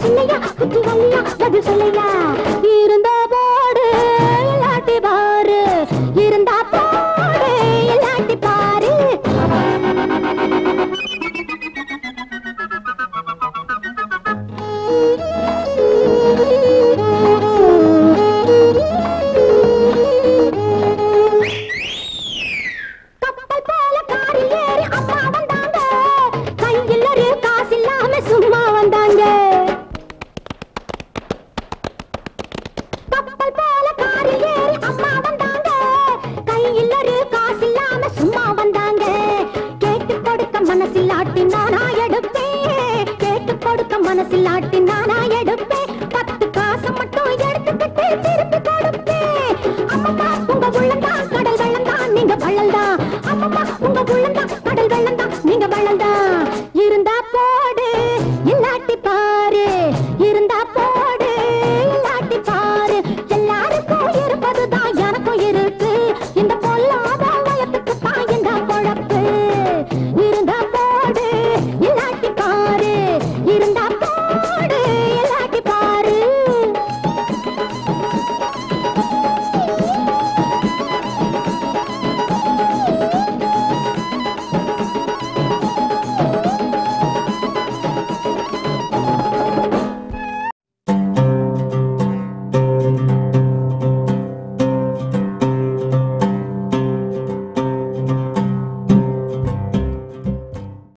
சில்லையா குத்தி வல்லியா பதில் சொல்லையா இருந்தா போடு இல்லாட்டி பாரு இருந்தா போடு இல்லாட்டி பாரு கப்பல் போல காரில் ஏறி அம்மா வந்தாங்க கையில் ஒரு காசு இல்லாம சும்மா வந்தாங்க கப்பல் போல காரில் ஏறி அம்மா வந்தாங்க கையில் ஒரு காசு இல்லாம சும்மா வந்தாங்க கேட்டு கொடுக்க மனசில்லாட்டி நானா எடுப்பேன் கேட்டு கொடுக்க மனசில்லாட்டி நானா எடுப்பேன் பத்து காசு மட்டும் எடுத்துக்கிட்டு திருப்பி